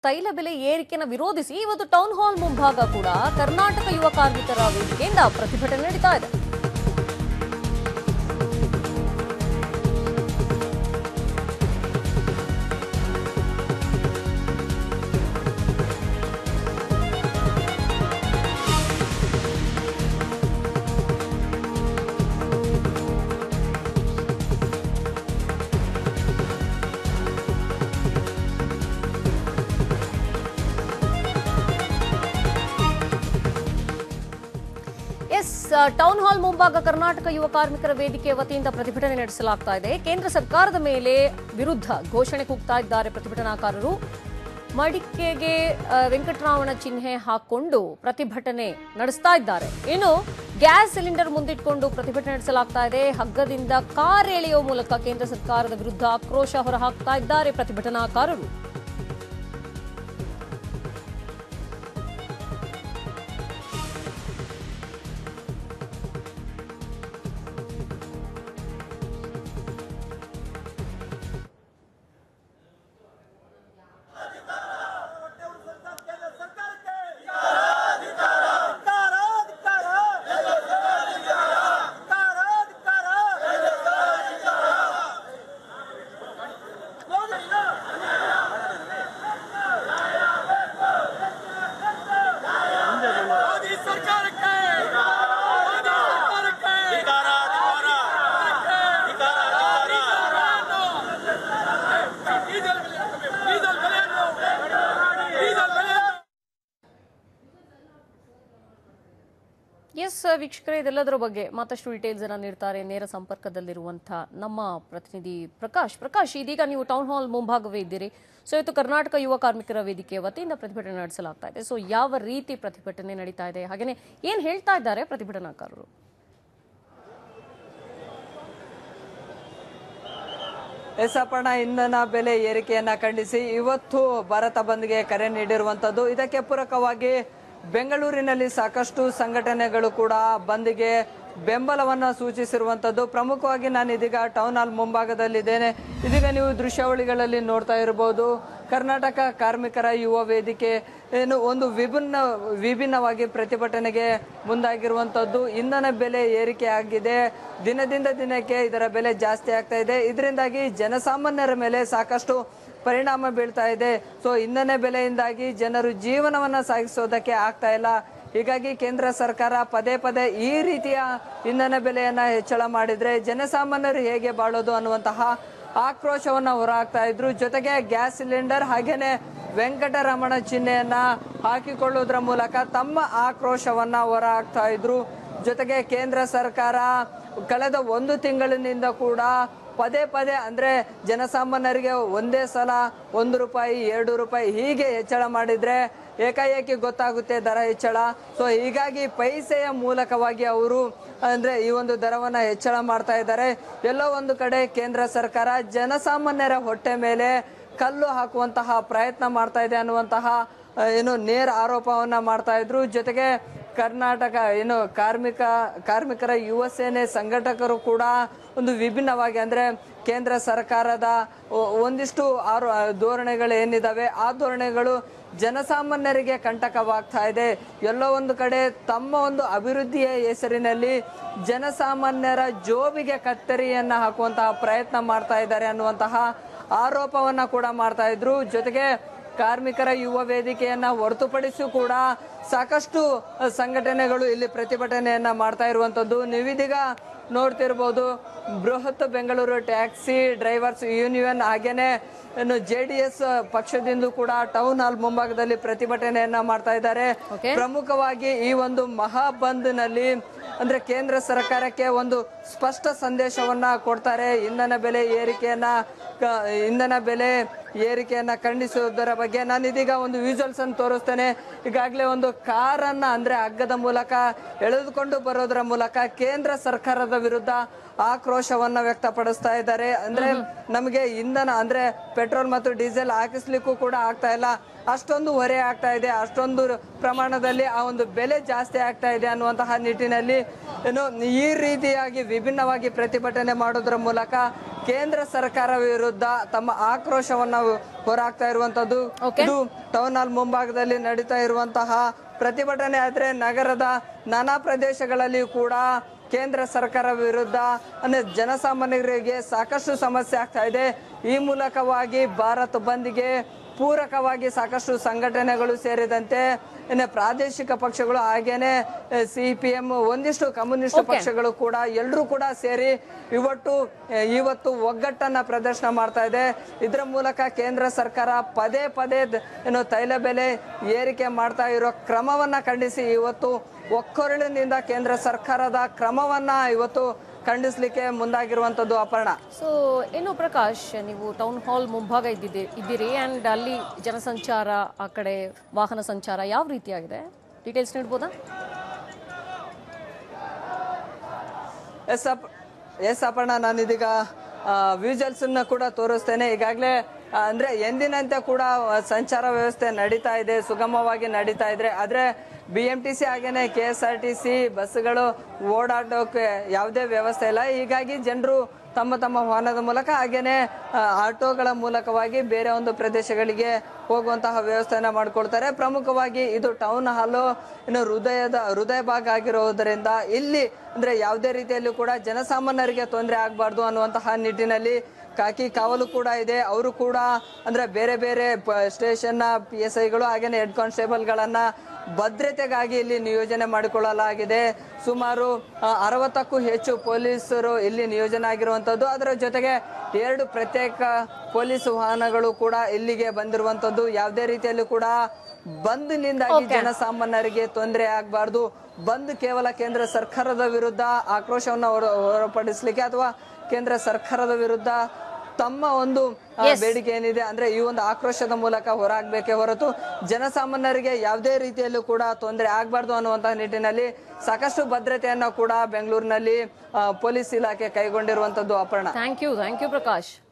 ತೈಲ ಬೆಲೆ ಏರಿಕೆನ ವಿರೋಧಿಸಿ ಇವತ್ತು ಟೌನ್ ಹಾಲ್ ಮುಂಭಾಗ ಕೂಡ ಕರ್ನಾಟಕ ಯುವ ಕಾರ್ಮಿಕರ ವೇದಿಕೆಯಿಂದ ಪ್ರತಿಭಟನೆ ನಡೀತಾ ಇದೆ ಎಸ್ ಟೌನ್ ಹಾಲ್ ಮುಂಭಾಗ ಕರ್ನಾಟಕ ಯುವ ಕಾರ್ಮಿಕರ ವೇದಿಕೆ ವತಿಯಿಂದ ಪ್ರತಿಭಟನೆ ನಡೆಸಲಾಗ್ತಾ ಇದೆ ಕೇಂದ್ರ ಸರ್ಕಾರದ ಮೇಲೆ ವಿರುದ್ಧ ಘೋಷಣೆ ಕೂಗ್ತಾ ಇದ್ದಾರೆ ಪ್ರತಿಭಟನಾಕಾರರು ಮಡಿಕೆಗೆ ಆ, ವೆಂಕಟರಾಮನ ಚಿಹ್ನೆ ಹಾಕೊಂಡು ಪ್ರತಿಭಟನೆ ನಡೆಸ್ತಾ ಇದ್ದಾರೆ ಇನ್ನು ಗ್ಯಾಸ್ ಸಿಲಿಂಡರ್ ಮುಂದಿಟ್ಕೊಂಡು ಪ್ರತಿಭಟನೆ ನಡೆಸಲಾಗ್ತಾ ಇದೆ ಹಗ್ಗದಿಂದ ಕಾರ್ ಎಳೆಯುವ ಮೂಲಕ ಕೇಂದ್ರ ಸರ್ಕಾರದ ವಿರುದ್ಧ ಆಕ್ರೋಶ ಹೊರಹಾಕ್ತಾ ಇದ್ದಾರೆ ಪ್ರತಿಭಟನಾಕಾರರು ಮೋದಿ ಸರ್ಕಾರಕ್ಕೆ ಮೋದಿ ಸರ್ಕಾರಕ್ಕೆ ಅಧಿಕಾರ ಅಧಿಕಾರ ಅಧಿಕಾರ ಅಧಿಕಾರ ಡೀಸೆಲ್ ಬೆಲೆ ಡೀಸೆಲ್ ಬೆಲೆಯನ್ನು ಡೀಸೆಲ್ ಬೆಲೆಯನ್ನು ಎಸ್ ವೀಕ್ಷಕರೇ ಇದೆಲ್ಲದರ ಬಗ್ಗೆ ಮತ್ತಷ್ಟು ಡೀಟೇಲ್ಸ್ ಅನ್ನ ನೀಡ್ತಾರೆ ನೇರ ಸಂಪರ್ಕದಲ್ಲಿರುವಂತಹ ನಮ್ಮ ಪ್ರತಿನಿಧಿ ಪ್ರಕಾಶ್ ಪ್ರಕಾಶ್ ಇದೀಗ ನೀವು ಟೌನ್ ಹಾಲ್ ಮುಂಭಾಗವೇ ಇದ್ದೀರಿ ಸೊ ಇವತ್ತು ಕರ್ನಾಟಕ ಯುವ ಕಾರ್ಮಿಕರ ವೇದಿಕೆ ವತಿಯಿಂದ ಪ್ರತಿಭಟನೆ ನಡೆಸಲಾಗ್ತಾ ಇದೆ ಸೊ ಯಾವ ರೀತಿ ಪ್ರತಿಭಟನೆ ನಡೀತಾ ಇದೆ ಹಾಗೇನೆ ಏನ್ ಹೇಳ್ತಾ ಇದ್ದಾರೆ ಪ್ರತಿಭಟನಾಕಾರರು ಎಸ್ ಅಪರ್ಣ ಇಂಧನ ಬೆಲೆ ಏರಿಕೆಯನ್ನ ಖಂಡಿಸಿ ಇವತ್ತು ಭಾರತ ಬಂದ್ಗೆ ಕರೆ ನೀಡಿರುವಂತದ್ದು ಇದಕ್ಕೆ ಪೂರಕವಾಗಿ ಬೆಂಗಳೂರಿನಲ್ಲಿ ಸಾಕಷ್ಟು ಸಂಘಟನೆಗಳು ಕೂಡ ಬಂದ್ಗೆ ಬೆಂಬಲವನ್ನ ಸೂಚಿಸಿರುವಂತದ್ದು ಪ್ರಮುಖವಾಗಿ ನಾನು ಇದೀಗ ಟೌನ್ ಹಾಲ್ ಮುಂಭಾಗದಲ್ಲಿದ್ದೇನೆ ಇದೀಗ ನೀವು ದೃಶ್ಯಾವಳಿಗಳಲ್ಲಿ ನೋಡ್ತಾ ಇರಬಹುದು ಕರ್ನಾಟಕ ಕಾರ್ಮಿಕರ ಯುವ ವೇದಿಕೆ ಏನು ಒಂದು ವಿಭಿನ್ನ ವಿಭಿನ್ನವಾಗಿ ಪ್ರತಿಭಟನೆಗೆ ಮುಂದಾಗಿರುವಂತದ್ದು ಇಂಧನ ಬೆಲೆ ಏರಿಕೆ ಆಗಿದೆ ದಿನದಿಂದ ದಿನಕ್ಕೆ ಇದರ ಬೆಲೆ ಜಾಸ್ತಿ ಆಗ್ತಾ ಇದೆ ಇದರಿಂದಾಗಿ ಜನಸಾಮಾನ್ಯರ ಮೇಲೆ ಸಾಕಷ್ಟು ಪರಿಣಾಮ ಬೀಳ್ತಾ ಇದೆ ಸೊ ಇಂಧನ ಬೆಲೆಯಿಂದಾಗಿ ಜನರು ಜೀವನವನ್ನ ಸಾಗಿಸೋದಕ್ಕೆ ಆಗ್ತಾ ಇಲ್ಲ ಹೀಗಾಗಿ ಕೇಂದ್ರ ಸರ್ಕಾರ ಪದೇ ಪದೇ ಈ ರೀತಿಯ ಇಂಧನ ಬೆಲೆಯನ್ನ ಹೆಚ್ಚಳ ಮಾಡಿದ್ರೆ ಜನಸಾಮಾನ್ಯರು ಹೇಗೆ ಬಾಳೋದು ಅನ್ನುವಂತಹ ಆಕ್ರೋಶವನ್ನ ಹೊರಹಾಕ್ತಾ ಇದ್ರು ಜೊತೆಗೆ ಗ್ಯಾಸ್ ಸಿಲಿಂಡರ್ ಹಾಗೇನೆ ವೆಂಕಟರಮಣ ಚಿಹ್ನೆಯನ್ನ ಹಾಕಿಕೊಳ್ಳುವುದರ ಮೂಲಕ ತಮ್ಮ ಆಕ್ರೋಶವನ್ನ ಹೊರಹಾಕ್ತಾ ಇದ್ರು ಜೊತೆಗೆ ಕೇಂದ್ರ ಸರ್ಕಾರ ಕಳೆದ ಒಂದು ತಿಂಗಳಿನಿಂದ ಕೂಡ ಪದೇ ಪದೇ ಅಂದ್ರೆ ಜನಸಾಮಾನ್ಯರಿಗೆ ಒಂದೇ ಸಲ ಒಂದು ರೂಪಾಯಿ ಎರಡು ರೂಪಾಯಿ ಹೀಗೆ ಹೆಚ್ಚಳ ಮಾಡಿದ್ರೆ ಏಕಾಏಕಿ ಗೊತ್ತಾಗುತ್ತೆ ದರ ಹೆಚ್ಚಳ ಸೊ ಹೀಗಾಗಿ ಪೈಸೆಯ ಮೂಲಕವಾಗಿ ಅವರು ಅಂದ್ರೆ ಈ ಒಂದು ದರವನ್ನ ಹೆಚ್ಚಳ ಮಾಡ್ತಾ ಇದ್ದಾರೆ ಎಲ್ಲೋ ಒಂದು ಕಡೆ ಕೇಂದ್ರ ಸರ್ಕಾರ ಜನಸಾಮಾನ್ಯರ ಹೊಟ್ಟೆ ಮೇಲೆ ಕಲ್ಲು ಹಾಕುವಂತಹ ಪ್ರಯತ್ನ ಮಾಡ್ತಾ ಇದೆ ಅನ್ನುವಂತಹ ಆ, ಏನು ನೇರ ಆರೋಪವನ್ನ ಮಾಡ್ತಾ ಇದ್ರು ಜೊತೆಗೆ ಕರ್ನಾಟಕ ಏನು ಕಾರ್ಮಿಕ ಕಾರ್ಮಿಕರ ಯುವ ಸೇನೆ ಸಂಘಟಕರು ಕೂಡ ಒಂದು ವಿಭಿನ್ನವಾಗಿ ಅಂದ್ರೆ ಕೇಂದ್ರ ಸರ್ಕಾರದ ಒ- ಒಂದಿಷ್ಟು ಆರೋ ಧೋರಣೆಗಳು ಏನಿದಾವೆ ಆ ಧೋರಣೆಗಳು ಜನಸಾಮಾನ್ಯರಿಗೆ ಕಂಟಕವಾಗ್ತಾ ಇದೆ ಎಲ್ಲೋ ಒಂದು ಕಡೆ ತಮ್ಮ ಒಂದು ಅಭಿವೃದ್ಧಿಯ ಹೆಸರಿನಲ್ಲಿ ಜನಸಾಮಾನ್ಯರ ಜೋಬಿಗೆ ಕತ್ತರಿಯನ್ನ ಹಾಕುವಂತಹ ಪ್ರಯತ್ನ ಮಾಡ್ತಾ ಇದ್ದಾರೆ ಅನ್ನುವಂತಹ ಆರೋಪವನ್ನ ಕೂಡ ಮಾಡ್ತಾ ಇದ್ರು ಜೊತೆಗೆ ಕಾರ್ಮಿಕರ ಯುವ ವೇದಿಕೆಯನ್ನ ಹೊರತುಪಡಿಸಿ ಕೂಡ ಸಾಕಷ್ಟು ಅಹ್, ಸಂಘಟನೆಗಳು ಇಲ್ಲಿ ಪ್ರತಿಭಟನೆಯನ್ನ ಮಾಡ್ತಾ ಇರುವಂತದ್ದು ನೀವಿದೀಗ ನೋಡ್ತಿರ್ಬೋದು ಬೃಹತ್ ಬೆಂಗಳೂರು ಟ್ಯಾಕ್ಸಿ ಡ್ರೈವರ್ಸ್ ಯೂನಿಯನ್ ಹಾಗೇನೆ ಇನ್ನು ಜೆ ಡಿ ಎಸ್ ಪಕ್ಷದಿಂದ ಕೂಡ ಟೌನ್ ಹಾಲ್ ಮುಂಭಾಗದಲ್ಲಿ ಪ್ರತಿಭಟನೆಯನ್ನ ಮಾಡ್ತಾ ಇದ್ದಾರೆ Okay. ಪ್ರಮುಖವಾಗಿ ಈ ಒಂದು ಮಹಾ ಬಂದ್ ನಲ್ಲಿ ಅಂದ್ರೆ ಕೇಂದ್ರ ಸರ್ಕಾರಕ್ಕೆ ಒಂದು ಸ್ಪಷ್ಟ ಸಂದೇಶವನ್ನ ಕೊಡ್ತಾರೆ ಇಂಧನ ಬೆಲೆ ಏರಿಕೆಯನ್ನ ಕ- ಇಂಧನ ಬೆಲೆ ಏರಿಕೆಯನ್ನ ಖಂಡಿಸುವುದರ ಬಗ್ಗೆ ನಾನು ಇದೀಗ ಒಂದು ವಿಜುವಲ್ಸ್ ಅನ್ನು ತೋರಿಸ್ತೇನೆ ಈಗಾಗಲೇ ಒಂದು ಕಾರನ್ನ ಅಂದ್ರೆ ಹಗ್ಗದ ಮೂಲಕ ಎಳೆದುಕೊಂಡು ಬರೋದರ ಮೂಲಕ ಕೇಂದ್ರ ಸರ್ಕಾರದ ವಿರುದ್ಧ ಆಕ್ರೋಶವನ್ನ ವ್ಯಕ್ತಪಡಿಸ್ತಾ ಇದ್ದಾರೆ ಅಂದ್ರೆ ನಮಗೆ ಇಂಧನ ಅಂದ್ರೆ ಪೆಟ್ರೋಲ್ ಮತ್ತು ಡೀಸೆಲ್ ಹಾಕಿಸ್ಲಿಕ್ಕೂ ಕೂಡ ಆಗ್ತಾ ಇಲ್ಲ ಅಷ್ಟೊಂದು ಹೊರೆ ಆಗ್ತಾ ಇದೆ ಅಷ್ಟೊಂದು ಪ್ರಮಾಣದಲ್ಲಿ ಆ ಒಂದು ಬೆಲೆ ಜಾಸ್ತಿ ಆಗ್ತಾ ಇದೆ ಅನ್ನುವಂತಹ ನಿಟ್ಟಿನಲ್ಲಿ ಏನು ಈ ರೀತಿಯಾಗಿ ವಿಭಿನ್ನವಾಗಿ ಪ್ರತಿಭಟನೆ ಮಾಡೋದ್ರ ಮೂಲಕ ಕೇಂದ್ರ ಸರ್ಕಾರ ವಿರುದ್ಧ ತಮ್ಮ ಆಕ್ರೋಶವನ್ನ ಹೊರಹಾಕ್ತಾ ಇರುವಂತದ್ದು Okay. ಇದು ಟೌನ್ ಹಾಲ್ ಮುಂಭಾಗದಲ್ಲಿ ನಡೀತಾ ಇರುವಂತಹ ಪ್ರತಿಭಟನೆ ಆದ್ರೆ ನಗರದ ನಾನಾ ಪ್ರದೇಶಗಳಲ್ಲಿ ಕೂಡ ಕೇಂದ್ರ ಸರ್ಕಾರ ವಿರುದ್ಧ ಅಂದ್ರೆ ಜನಸಾಮಾನ್ಯರಿಗೆ ಸಾಕಷ್ಟು ಸಮಸ್ಯೆ ಆಗ್ತಾ ಇದೆ ಈ ಮೂಲಕವಾಗಿ ಭಾರತ್ ಬಂದ್ಗೆ ಪೂರಕವಾಗಿ ಸಾಕಷ್ಟು ಸಂಘಟನೆಗಳು ಸೇರಿದಂತೆ ಇನ್ನು ಪ್ರಾದೇಶಿಕ ಪಕ್ಷಗಳು ಹಾಗೇನೆ ಸಿ ಪಿ ಎಂ ಒಂದಿಷ್ಟು ಕಮ್ಯುನಿಸ್ಟ್ Okay. ಪಕ್ಷಗಳು ಕೂಡ ಎಲ್ಲರೂ ಕೂಡ ಸೇರಿ ಇವತ್ತು ಇವತ್ತು ಒಗ್ಗಟ್ಟನ್ನ ಪ್ರದರ್ಶನ ಮಾಡ್ತಾ ಇದೆ ಇದರ ಮೂಲಕ ಕೇಂದ್ರ ಸರ್ಕಾರ ಪದೇ ಪದೇ ದ- ಏನು ತೈಲ ಬೆಲೆ ಏರಿಕೆ ಮಾಡ್ತಾ ಇರೋ ಕ್ರಮವನ್ನ ಖಂಡಿಸಿ ಇವತ್ತು ಒಕ್ಕೊರಳಿನಿಂದ ಕೇಂದ್ರ ಸರ್ಕಾರದ ಕ್ರಮವನ್ನ ಇವತ್ತು ಖಂಡಿಸ್ಲಿಕ್ಕೆ ಮುಂದಾಗಿರುವಂತದ್ದು ಅಪರ್ಣ ಸೊ ಏನು ಪ್ರಕಾಶ್ ನೀವು ಟೌನ್ ಹಾಲ್ ಮುಂಭಾಗ ಇದ್ದಿದ್ದಿ ಇದ್ದೀರಿ ಆ್ಯಂಡ್ ಅಲ್ಲಿ ಜನಸಂಚಾರ ಆ ಕಡೆ ವಾಹನ ಸಂಚಾರ ಯಾವ ರೀತಿಯಾಗಿದೆ ಡೀಟೇಲ್ಸ್ ನೀಡ್ಬೋದಾ ಎಸ್ ಅಪ್ ಎಸ್ ಅಪರ್ಣ ನಾನು ಇದೀಗ ವಿಜುವಲ್ಸ್ ಅನ್ನ ಕೂಡ ತೋರಿಸ್ತೇನೆ ಈಗಾಗಲೇ ಅಂದ್ರೆ ಎಂದಿನಂತೆ ಕೂಡ ಆ, ಸಂಚಾರ ವ್ಯವಸ್ಥೆ ನಡೀತಾ ಇದೆ ಸುಗಮವಾಗಿ ನಡೀತಾ ಇದ್ರೆ ಆದ್ರೆ ಬಿ ಎಂ ಟಿ ಸಿ ಹಾಗೇನೆ K S R T C ಬಸ್ಗಳು ಓಡಾಡೋಕೆ ಯಾವುದೇ ವ್ಯವಸ್ಥೆ ಇಲ್ಲ ಹೀಗಾಗಿ ಜನರು ತಮ್ಮ ತಮ್ಮ ವಾಹನದ ಮೂಲಕ ಹಾಗೇನೆ ಆ, ಆಟೋಗಳ ಮೂಲಕವಾಗಿ ಬೇರೆ ಒಂದು ಪ್ರದೇಶಗಳಿಗೆ ಹೋಗುವಂತಹ ವ್ಯವಸ್ಥೆಯನ್ನ ಮಾಡ್ಕೊಳ್ತಾರೆ ಪ್ರಮುಖವಾಗಿ ಇದು ಟೌನ್ ಹಾಲು ಇನ್ನು ಹೃದಯದ ಹೃದಯ ಭಾಗ ಆಗಿರೋದ್ರಿಂದ ಇಲ್ಲಿ ಅಂದ್ರೆ ಯಾವುದೇ ರೀತಿಯಲ್ಲೂ ಕೂಡ ಜನಸಾಮಾನ್ಯರಿಗೆ ತೊಂದರೆ ಆಗಬಾರ್ದು ಅನ್ನುವಂತಹ ನಿಟ್ಟಿನಲ್ಲಿ ಕಾಕಿ ಕಾವಲು ಕೂಡ ಇದೆ ಅವರು ಕೂಡ ಅಂದ್ರೆ ಬೇರೆ ಬೇರೆ ಸ್ಟೇಷನ್ ಪಿ ಎಸ್ ಐಗಳು ಹಾಗೇನೆ ಹೆಡ್ ಕಾನ್ಸ್ಟೇಬಲ್ಗಳನ್ನ ಭದ್ರತೆಗಾಗಿ ಇಲ್ಲಿ ನಿಯೋಜನೆ ಮಾಡಿಕೊಳ್ಳಲಾಗಿದೆ ಸುಮಾರು ಆ, ಅರವತ್ತಕ್ಕೂ ಹೆಚ್ಚು ಪೊಲೀಸರು ಇಲ್ಲಿ ನಿಯೋಜನೆ ಆಗಿರುವಂತದ್ದು ಅದರ ಜೊತೆಗೆ ಎರಡು ಪ್ರತ್ಯೇಕ ಪೊಲೀಸ್ ವಾಹನಗಳು ಕೂಡ ಇಲ್ಲಿಗೆ ಬಂದಿರುವಂತದ್ದು ಯಾವುದೇ ರೀತಿಯಲ್ಲೂ ಕೂಡ ಬಂದ್ನಿಂದಾಗಿ ಜನಸಾಮಾನ್ಯರಿಗೆ ತೊಂದರೆ ಆಗಬಾರ್ದು ಬಂದ್ ಕೇವಲ ಕೇಂದ್ರ ಸರ್ಕಾರದ ವಿರುದ್ಧ ಆಕ್ರೋಶವನ್ನ ಹೊರ- ಹೊರಪಡಿಸ್ಲಿಕ್ಕೆ ಅಥವಾ ಕೇಂದ್ರ ಸರ್ಕಾರದ ವಿರುದ್ಧ ತಮ್ಮ ಒಂದು ಆ, ಬೇಡಿಕೆ ಏನಿದೆ ಅಂದ್ರೆ ಈ ಒಂದು ಆಕ್ರೋಶದ ಮೂಲಕ ಹೊರಹಾಕ್ಬೇಕೇ ಹೊರತು ಜನಸಾಮಾನ್ಯರಿಗೆ ಯಾವುದೇ ರೀತಿಯಲ್ಲೂ ಕೂಡ ತೊಂದರೆ ಆಗಬಾರ್ದು ಅನ್ನುವಂತಹ ನಿಟ್ಟಿನಲ್ಲಿ ಸಾಕಷ್ಟು ಭದ್ರತೆಯನ್ನ ಕೂಡ ಬೆಂಗಳೂರಿನಲ್ಲಿ ಆ, ಪೊಲೀಸ್ ಇಲಾಖೆ ಕೈಗೊಂಡಿರುವಂತದ್ದು Aparna thank you thank you Prakash